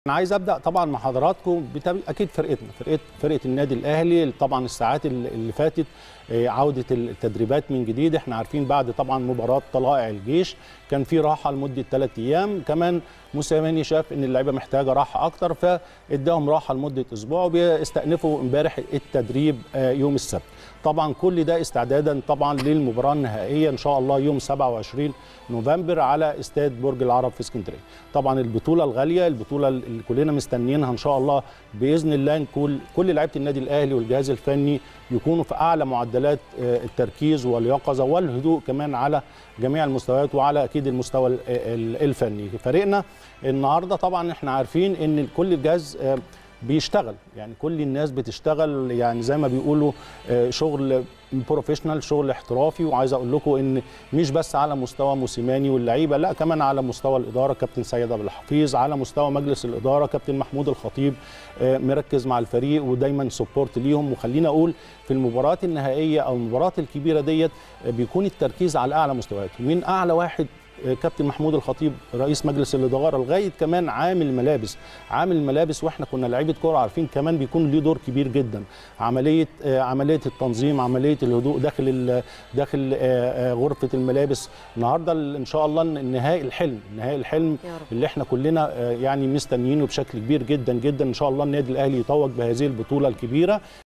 انا عايز ابدا طبعا مع حضراتكم بتب... اكيد فرقتنا فرقه فرقه النادي الاهلي طبعا الساعات اللي فاتت عوده التدريبات من جديد احنا عارفين بعد طبعا مباراه طلائع الجيش كان في راحه لمده ثلاث ايام كمان موسيماني شاف ان اللعيبه محتاجه راحه اكتر فاداهم راحه لمده اسبوع وبيستأنفوا امبارح التدريب يوم السبت طبعا كل ده استعدادا طبعا للمباراه النهائيه ان شاء الله يوم 27 نوفمبر على استاد برج العرب في اسكندريه طبعا البطوله الغاليه البطوله اللي كلنا مستنيينها ان شاء الله باذن الله نكون كل لعيبه النادي الاهلي والجهاز الفني يكونوا في اعلى معدلات التركيز واليقظه والهدوء كمان على جميع المستويات وعلى اكيد المستوى الفني فريقنا النهارده طبعا احنا عارفين ان كل الجهاز بيشتغل يعني كل الناس بتشتغل يعني زي ما بيقولوا شغل بروفيشنال شغل احترافي وعايز اقول لكم ان مش بس على مستوى موسيماني واللعيبه لا كمان على مستوى الاداره كابتن سيد عبد الحفيظ على مستوى مجلس الاداره كابتن محمود الخطيب مركز مع الفريق ودايما سبورت ليهم وخلينا اقول في المباريات النهائيه او المباريات الكبيره ديت بيكون التركيز على اعلى مستويات من اعلى واحد كابتن محمود الخطيب رئيس مجلس الاداره لغايه كمان عامل الملابس عامل الملابس واحنا كنا لعيبه كوره عارفين كمان بيكون ليه دور كبير جدا عمليه عمليه التنظيم عمليه الهدوء داخل داخل غرفه الملابس النهارده ان شاء الله النهائي الحلم نهائي الحلم اللي احنا كلنا يعني مستنيينه بشكل كبير جدا جدا ان شاء الله النادي الاهلي يتوج بهذه البطوله الكبيره